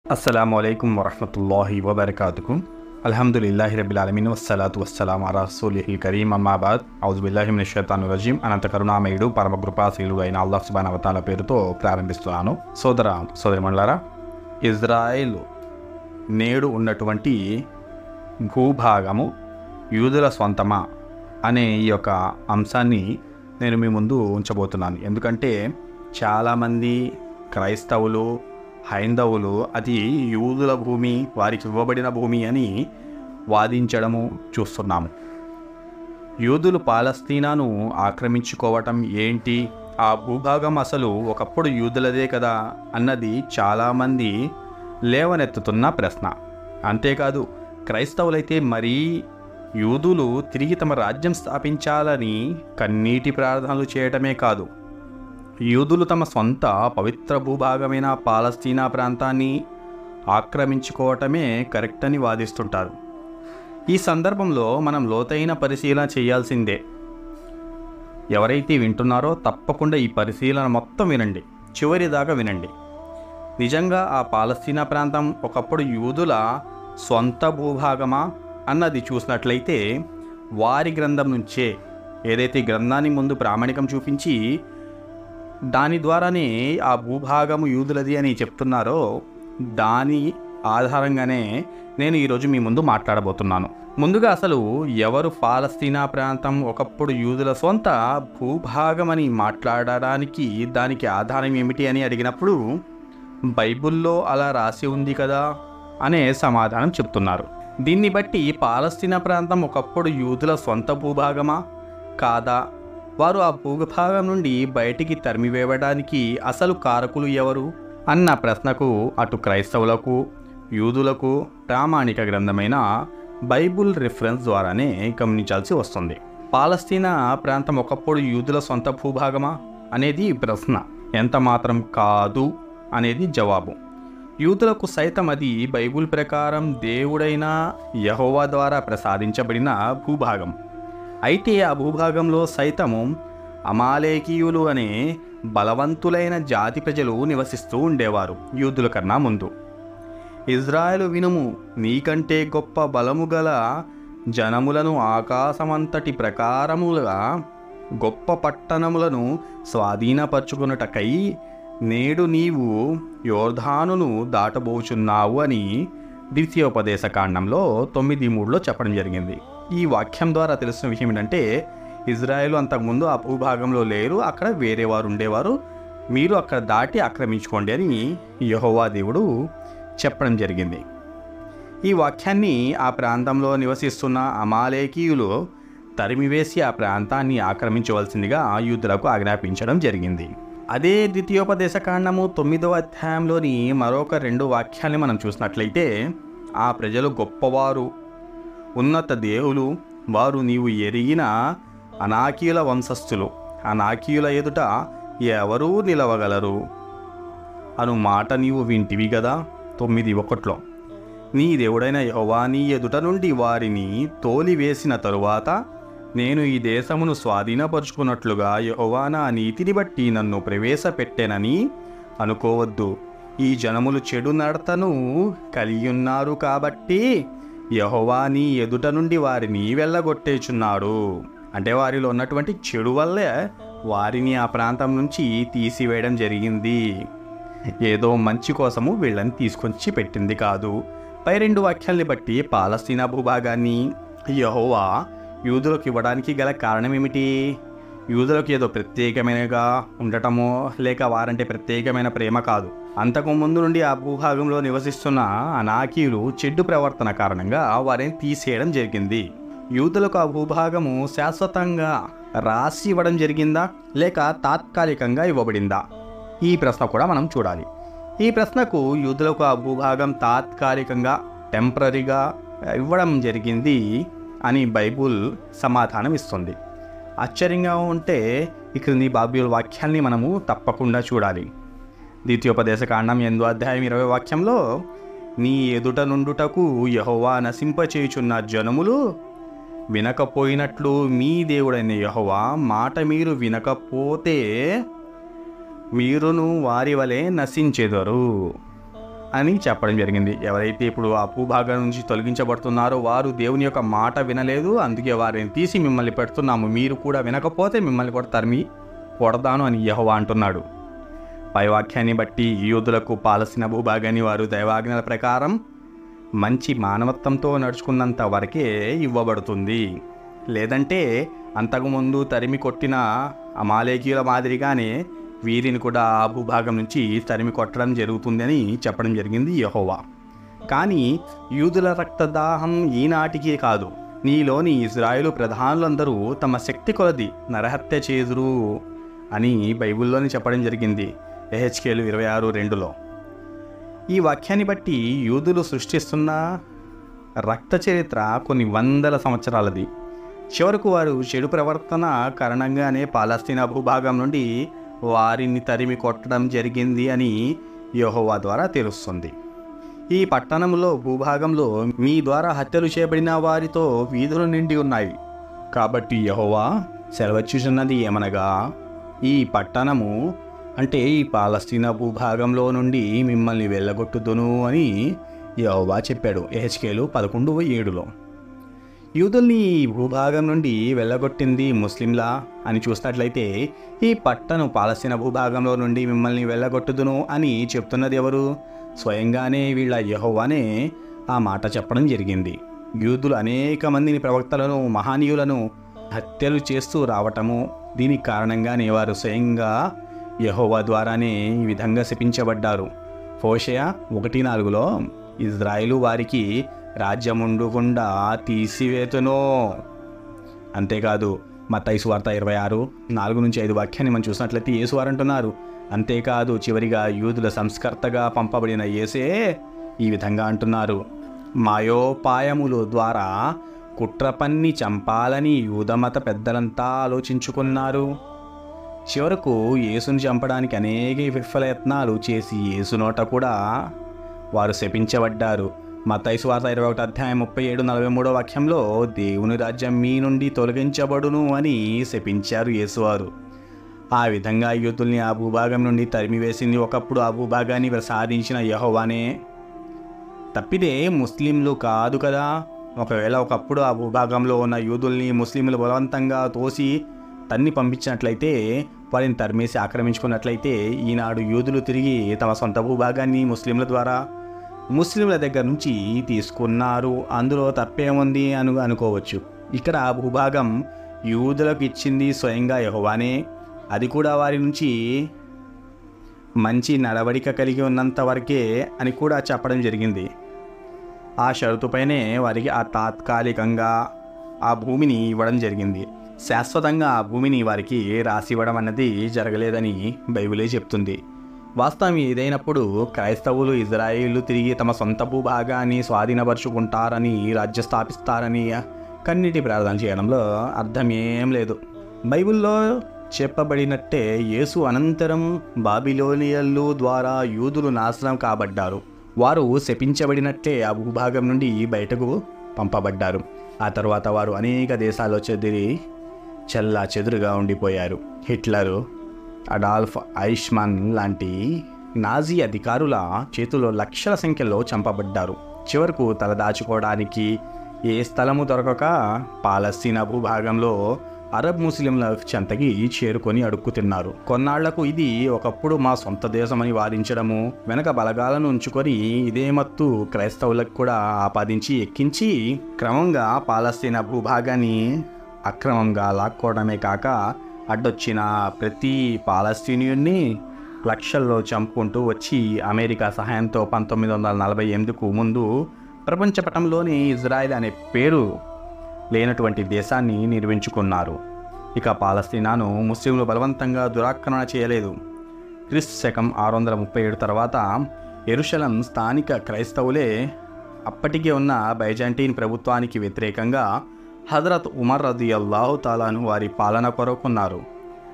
అస్సలం అయికం వరహమతుల్లాహి వబర్కాతుకు అల్హమ్దుల్లాహి రబిల్ అలమిన్ వస్సలాతు వస్సలాం అలా రసూలిహిల్ కరీం అమ్మాబాద్ ఔజుబిల్లాహి మిన షైతాను రజీం అనంత కరుణామయుడు పరమ కృపాశీలుడు అయిన అల్లాహ్ సుబాన్ అవతాల పేరుతో ప్రారంభిస్తున్నాను సోదర సోదరిమండలారా ఇజ్రాయెల్ నేడు ఉన్నటువంటి భూభాగము యూదుల సొంతమా అనే ఈ యొక్క అంశాన్ని నేను మీ ముందు ఉంచబోతున్నాను ఎందుకంటే చాలామంది క్రైస్తవులు హైందవులు అది యూదుల భూమి వారికి ఇవ్వబడిన భూమి అని వాదించడము చూస్తున్నాము యూదులు పాలస్తీనాను ఆక్రమించుకోవటం ఏంటి ఆ భూభాగం అసలు ఒకప్పుడు యూదులదే కదా అన్నది చాలామంది లేవనెత్తుతున్న ప్రశ్న అంతేకాదు క్రైస్తవులైతే మరీ యూదులు తిరిగి తమ రాజ్యం స్థాపించాలని కన్నీటి ప్రార్థనలు చేయటమే కాదు యూదులు తమ సొంత పవిత్ర భూభాగమైన పాలస్తీనా ప్రాంతాన్ని ఆక్రమించుకోవటమే కరెక్ట్ అని వాదిస్తుంటారు ఈ సందర్భంలో మనం లోతైన పరిశీలన చేయాల్సిందే ఎవరైతే వింటున్నారో తప్పకుండా ఈ పరిశీలన మొత్తం వినండి చివరి దాకా వినండి నిజంగా ఆ పాలస్తీనా ప్రాంతం ఒకప్పుడు యూదుల సొంత భూభాగమా అన్నది చూసినట్లయితే వారి గ్రంథం నుంచే ఏదైతే ఈ గ్రంథాన్ని ముందు ప్రామాణికం చూపించి దాని ద్వారానే ఆ భూభాగము యూదులది అని చెప్తున్నారో దాని ఆధారంగానే నేను ఈరోజు మీ ముందు మాట్లాడబోతున్నాను ముందుగా అసలు ఎవరు పాలస్తీనా ప్రాంతం ఒకప్పుడు యూదుల సొంత భూభాగమని మాట్లాడడానికి దానికి ఆధారం ఏమిటి అని అడిగినప్పుడు బైబిల్లో అలా రాసి ఉంది కదా అనే సమాధానం చెప్తున్నారు దీన్ని బట్టి పాలస్తీనా ప్రాంతం ఒకప్పుడు యూదుల సొంత భూభాగమా కాదా వారు ఆ భూభాగం నుండి బయటికి తరిమివేయడానికి అసలు కారకులు ఎవరు అన్న ప్రశ్నకు అటు క్రైస్తవులకు యూదులకు ప్రామాణిక గ్రంథమైన బైబుల్ రిఫరెన్స్ ద్వారానే గమనించాల్సి వస్తుంది పాలస్తీనా ప్రాంతం ఒకప్పుడు యూదుల సొంత భూభాగమా అనేది ప్రశ్న ఎంత మాత్రం కాదు అనేది జవాబు యూదులకు సైతం అది బైబుల్ ప్రకారం దేవుడైన యహోవా ద్వారా ప్రసాదించబడిన భూభాగం అయితే ఆ భూభాగంలో సైతము అమాలేకీయులు అనే బలవంతులైన జాతి ప్రజలు నివసిస్తూ ఉండేవారు యూదుల కన్నా ముందు ఇజ్రాయెలు వినుము నీకంటే గొప్ప బలము గల జనములను ఆకాశమంతటి ప్రకారములుగా గొప్ప పట్టణములను స్వాధీనపరచుకున్నటకై నేడు నీవు యోర్ధానును దాటబోచున్నావు అని ద్వితీయోపదేశ కాండంలో తొమ్మిది మూడులో చెప్పడం జరిగింది ఈ వాక్యం ద్వారా తెలిసిన విషయం ఏంటంటే ఇజ్రాయెల్ అంతకుముందు ఆ భూభాగంలో లేరు అక్కడ వేరే వారు ఉండేవారు మీరు అక్కడ దాటి ఆక్రమించుకోండి అని యహోవా దేవుడు చెప్పడం జరిగింది ఈ వాక్యాన్ని ఆ ప్రాంతంలో నివసిస్తున్న అమాలేకీయులు తరిమివేసి ఆ ప్రాంతాన్ని ఆక్రమించవలసిందిగా యూదులకు ఆజ్ఞాపించడం జరిగింది అదే ద్వితీయోపదేశ కాండము తొమ్మిదవ అధ్యాయంలోని మరొక రెండు వాక్యాల్ని మనం చూసినట్లయితే ఆ ప్రజలు గొప్పవారు ఉన్నత దేవులు వారు నీవు ఎరిగిన అనాకీయుల వంశస్థులు అనాకీయుల ఎదుట ఎవరూ నిలవగలరు అను మాట నీవు వింటివి కదా తొమ్మిది ఒకట్లో నీ దేవుడైన యహోవా నీ ఎదుట నుండి వారిని తోలివేసిన తరువాత నేను ఈ దేశమును స్వాధీనపరుచుకున్నట్లుగా యహోవా నా నీతిని బట్టి నన్ను ప్రవేశపెట్టెనని అనుకోవద్దు ఈ జనములు చెడు నడతను కలిగియున్నారు కాబట్టి యహోవా నీ ఎదుట నుండి వారిని వెళ్ళగొట్టేచున్నాడు అంటే వారిలో ఉన్నటువంటి చెడు వల్లే వారిని ఆ ప్రాంతం నుంచి తీసివేయడం జరిగింది ఏదో మంచి కోసము వీళ్ళని తీసుకొచ్చి పెట్టింది కాదు పై రెండు వాక్యాల్ని బట్టి పాలస్తీనా భూభాగాన్ని యహోవా యూదులకు ఇవ్వడానికి గల కారణం ఏమిటి యూదులకు ఏదో ప్రత్యేకమైనగా ఉండటమో లేక వారంటే ప్రత్యేకమైన ప్రేమ కాదు అంతకు ముందు నుండి ఆ భూభాగంలో నివసిస్తున్న అనాకీయులు చెడ్డు ప్రవర్తన కారణంగా వారిని తీసేయడం జరిగింది యూదులకు ఆ భూభాగము శాశ్వతంగా రాసి ఇవ్వడం జరిగిందా లేక తాత్కాలికంగా ఇవ్వబడిందా ఈ ప్రశ్న కూడా మనం చూడాలి ఈ ప్రశ్నకు యూదులకు ఆ భూభాగం తాత్కాలికంగా టెంపరీగా ఇవ్వడం జరిగింది అని బైబుల్ సమాధానం ఇస్తుంది ఆశ్చర్యంగా ఉంటే ఇక్కడ నీ బాబ్యుల్ వాక్యాల్ని మనము తప్పకుండా చూడాలి ద్వితీయోపదేశ కాండం ఎందు అధ్యాయం ఇరవై వాక్యంలో నీ ఎదుట నుండుటకు యహోవా నశింపచేయుచున్న జనములు వినకపోయినట్లు మీ దేవుడైన యహోవా మాట మీరు వినకపోతే మీరును వారి వలె నశించెదరు అని చెప్పడం జరిగింది ఎవరైతే ఇప్పుడు ఆ భూభాగం నుంచి తొలగించబడుతున్నారో వారు దేవుని యొక్క మాట వినలేదు అందుకే వారిని తీసి మిమ్మల్ని పెడుతున్నాము మీరు కూడా వినకపోతే మిమ్మల్ని కూడా తరిమి కొడతాను అని యహోవా అంటున్నాడు పై వాక్యాన్ని బట్టి యూదులకు పాలసిన భూభాగాన్ని వారు దైవాజ్ఞల ప్రకారం మంచి మానవత్వంతో నడుచుకున్నంత వరకే ఇవ్వబడుతుంది లేదంటే అంతకుముందు తరిమి కొట్టిన అమాలేకీయుల మాదిరిగానే వీరిని కూడా ఆ భూభాగం నుంచి తరిమి కొట్టడం జరుగుతుందని చెప్పడం జరిగింది యహోవా కానీ యూదుల రక్తదాహం ఈనాటికి కాదు నీలోని ఇజ్రాయేలు ప్రధానులందరూ తమ శక్తి కొలది నరహత్య చేదురు అని బైబిల్లోనే చెప్పడం జరిగింది ఎహెచ్కేలు ఇరవై ఆరు రెండులో ఈ వాక్యాన్ని బట్టి యూదులు సృష్టిస్తున్న రక్త చరిత్ర కొన్ని వందల సంవత్సరాలది చివరకు వారు చెడు ప్రవర్తన కారణంగానే పాలస్తీనా భూభాగం నుండి వారిని తరిమి కొట్టడం జరిగింది అని యెహోవా ద్వారా తెలుస్తుంది ఈ పట్టణంలో భూభాగంలో మీ ద్వారా హత్యలు చేయబడిన వారితో వీధులు నిండి ఉన్నాయి కాబట్టి యహోవా సెలవచ్చుచున్నది ఏమనగా ఈ పట్టణము అంటే ఈ పాలస్తీనా భూభాగంలో నుండి మిమ్మల్ని వెళ్ళగొట్టుదును అని యహోవా చెప్పాడు ఎహెచ్కేలు పదకొండు ఏడులో యూదుల్ని ఈ భూభాగం నుండి వెళ్ళగొట్టింది ముస్లింలా అని చూసినట్లయితే ఈ పట్టణం పాలస్తీనా భూభాగంలో నుండి మిమ్మల్ని వెళ్ళగొట్టుదును అని చెప్తున్నది ఎవరు స్వయంగానే వీళ్ళ యహోవానే ఆ మాట చెప్పడం జరిగింది యూదులు అనేక మందిని ప్రవక్తలను మహానీయులను హత్యలు చేస్తూ రావటము దీనికి కారణంగానే వారు స్వయంగా యహోవా ద్వారానే ఈ విధంగా శపించబడ్డారు ఫోషయ ఒకటి నాలుగులో ఇజ్రాయిలు వారికి రాజ్యముండుకుండా తీసివేతును అంతేకాదు మత్తయి వార్త ఇరవై ఆరు నాలుగు నుంచి ఐదు వాక్యాన్ని మనం చూసినట్లయితే యేసువారు అంటున్నారు అంతేకాదు చివరిగా యూదుల సంస్కర్తగా పంపబడిన యేసే ఈ విధంగా అంటున్నారు మాయోపాయములు ద్వారా కుట్రపన్ని చంపాలని యూదమత పెద్దలంతా ఆలోచించుకున్నారు చివరకు యేసుని చంపడానికి అనేక విఫలయత్నాలు చేసి యేసు నోట కూడా వారు శపించబడ్డారు మత్తయి వార్త ఇరవై ఒకటి అధ్యాయం ముప్పై ఏడు నలభై మూడో వాక్యంలో దేవుని రాజ్యం మీ నుండి తొలగించబడును అని శపించారు యేసువారు ఆ విధంగా యూతుల్ని ఆ భూభాగం నుండి తరిమివేసింది ఒకప్పుడు ఆ భూభాగాన్ని ప్రసాదించిన యహోవానే తప్పిదే ముస్లింలు కాదు కదా ఒకవేళ ఒకప్పుడు ఆ భూభాగంలో ఉన్న యూదుల్ని ముస్లింలు బలవంతంగా తోసి తన్ని పంపించినట్లయితే వారిని తరిమేసి ఆక్రమించుకున్నట్లయితే ఈనాడు యూదులు తిరిగి తమ సొంత భూభాగాన్ని ముస్లింల ద్వారా ముస్లింల దగ్గర నుంచి తీసుకున్నారు అందులో తప్పేముంది అను అనుకోవచ్చు ఇక్కడ ఆ భూభాగం యూదులకు ఇచ్చింది స్వయంగా యహోవానే అది కూడా వారి నుంచి మంచి నడవడిక కలిగి ఉన్నంత వరకే అని కూడా చెప్పడం జరిగింది ఆ షరతుపైనే వారికి ఆ తాత్కాలికంగా ఆ భూమిని ఇవ్వడం జరిగింది శాశ్వతంగా ఆ భూమిని వారికి రాసివ్వడం అన్నది జరగలేదని బైబిలే చెప్తుంది వాస్తవం ఏదైనప్పుడు క్రైస్తవులు ఇజ్రాయిలు తిరిగి తమ సొంత భూభాగాన్ని స్వాధీనపరుచుకుంటారని రాజ్య స్థాపిస్తారని కన్నిటి ప్రార్థన చేయడంలో అర్థం ఏం లేదు బైబిల్లో చెప్పబడినట్టే యేసు అనంతరం బాబిలోనియల్లు ద్వారా యూదులు నాశనం కాబడ్డారు వారు శపించబడినట్లే ఆ భూభాగం నుండి బయటకు పంపబడ్డారు ఆ తర్వాత వారు అనేక దేశాల్లో చెదిరి చెల్లా చెదురుగా ఉండిపోయారు హిట్లరు అడాల్ఫ్ ఐష్మాన్ లాంటి నాజీ అధికారుల చేతిలో లక్షల సంఖ్యలో చంపబడ్డారు చివరకు తలదాచుకోవడానికి ఏ స్థలము దొరకక పాలస్తీనా భూభాగంలో అరబ్ ముస్లింల చెంతకి చేరుకొని అడుక్కు తిన్నారు కొన్నాళ్లకు ఇది ఒకప్పుడు మా సొంత దేశమని వాదించడము వెనక బలగాలను ఉంచుకొని ఇదే మత్తు క్రైస్తవులకు కూడా ఆపాదించి ఎక్కించి క్రమంగా పాలస్తీనా భూభాగాన్ని అక్రమంగా లాక్కోవడమే కాక అడ్డొచ్చిన ప్రతి పాలస్తీనియున్ని లక్షల్లో చంపుకుంటూ వచ్చి అమెరికా సహాయంతో పంతొమ్మిది వందల నలభై ఎనిమిదికు ముందు ప్రపంచపటంలోని ఇజ్రాయెల్ అనే పేరు లేనటువంటి దేశాన్ని నిర్మించుకున్నారు ఇక పాలస్తీనాను ముస్లింలు బలవంతంగా దురాక్రమణ చేయలేదు క్రిస్తు శకం ఆరు వందల ముప్పై ఏడు తర్వాత ఎరుషలం స్థానిక క్రైస్తవులే అప్పటికే ఉన్న బైజాంటీన్ ప్రభుత్వానికి వ్యతిరేకంగా హజరత్ ఉమర్ రది అల్లాహు తాలాను వారి పాలన కొరకున్నారు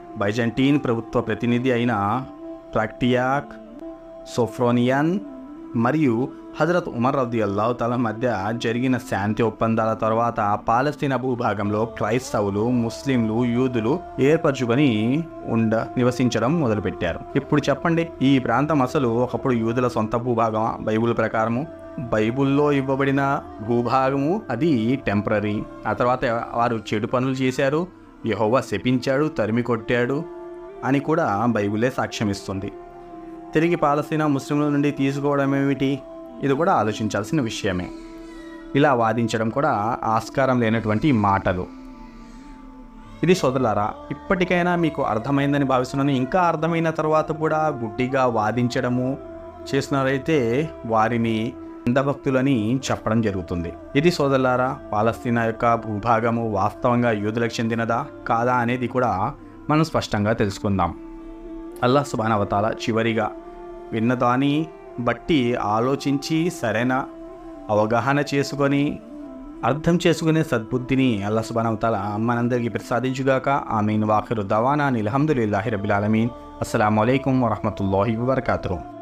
బైజంటీన్ ప్రభుత్వ ప్రతినిధి అయిన ప్రాక్టియాక్ సోఫ్రోనియన్ మరియు హజరత్ ఉమర్ రద్ది అల్లాహ్ తల మధ్య జరిగిన శాంతి ఒప్పందాల తర్వాత పాలస్తీనా భూభాగంలో క్రైస్తవులు ముస్లింలు యూదులు ఏర్పరచుకొని ఉండ నివసించడం మొదలుపెట్టారు ఇప్పుడు చెప్పండి ఈ ప్రాంతం అసలు ఒకప్పుడు యూదుల సొంత భూభాగం బైబుల్ ప్రకారము బైబుల్లో ఇవ్వబడిన భూభాగము అది టెంపరీ ఆ తర్వాత వారు చెడు పనులు చేశారు యహోవా శపించాడు తరిమి కొట్టాడు అని కూడా బైబిలే సాక్ష్యం ఇస్తుంది తిరిగి పాలస్తీనా ముస్లింల నుండి తీసుకోవడం ఏమిటి ఇది కూడా ఆలోచించాల్సిన విషయమే ఇలా వాదించడం కూడా ఆస్కారం లేనటువంటి మాటలు ఇది సోదరులారా ఇప్పటికైనా మీకు అర్థమైందని భావిస్తున్నాను ఇంకా అర్థమైన తర్వాత కూడా గుడ్డిగా వాదించడము చేస్తున్నారైతే వారిని అంధభక్తులని చెప్పడం జరుగుతుంది ఇది సోదరులారా పాలస్తీనా యొక్క భూభాగము వాస్తవంగా యూదులకు చెందినదా కాదా అనేది కూడా మనం స్పష్టంగా తెలుసుకుందాం అల్లాహ్ సుబాన్ అవతాల చివరిగా విన్నదాన్ని బట్టి ఆలోచించి సరైన అవగాహన చేసుకొని అర్థం చేసుకునే సద్బుద్ధిని అల్లా సుబాన్ అవతాల మనందరికీ ప్రసాదించుగాక ఆమీన్ వాఖిరు దవానా అల్హమ్దుల్లాహి రబిల్ ఆలమీన్ అస్సలం అయికం వరహమతుల్లాహి వబర్కాతు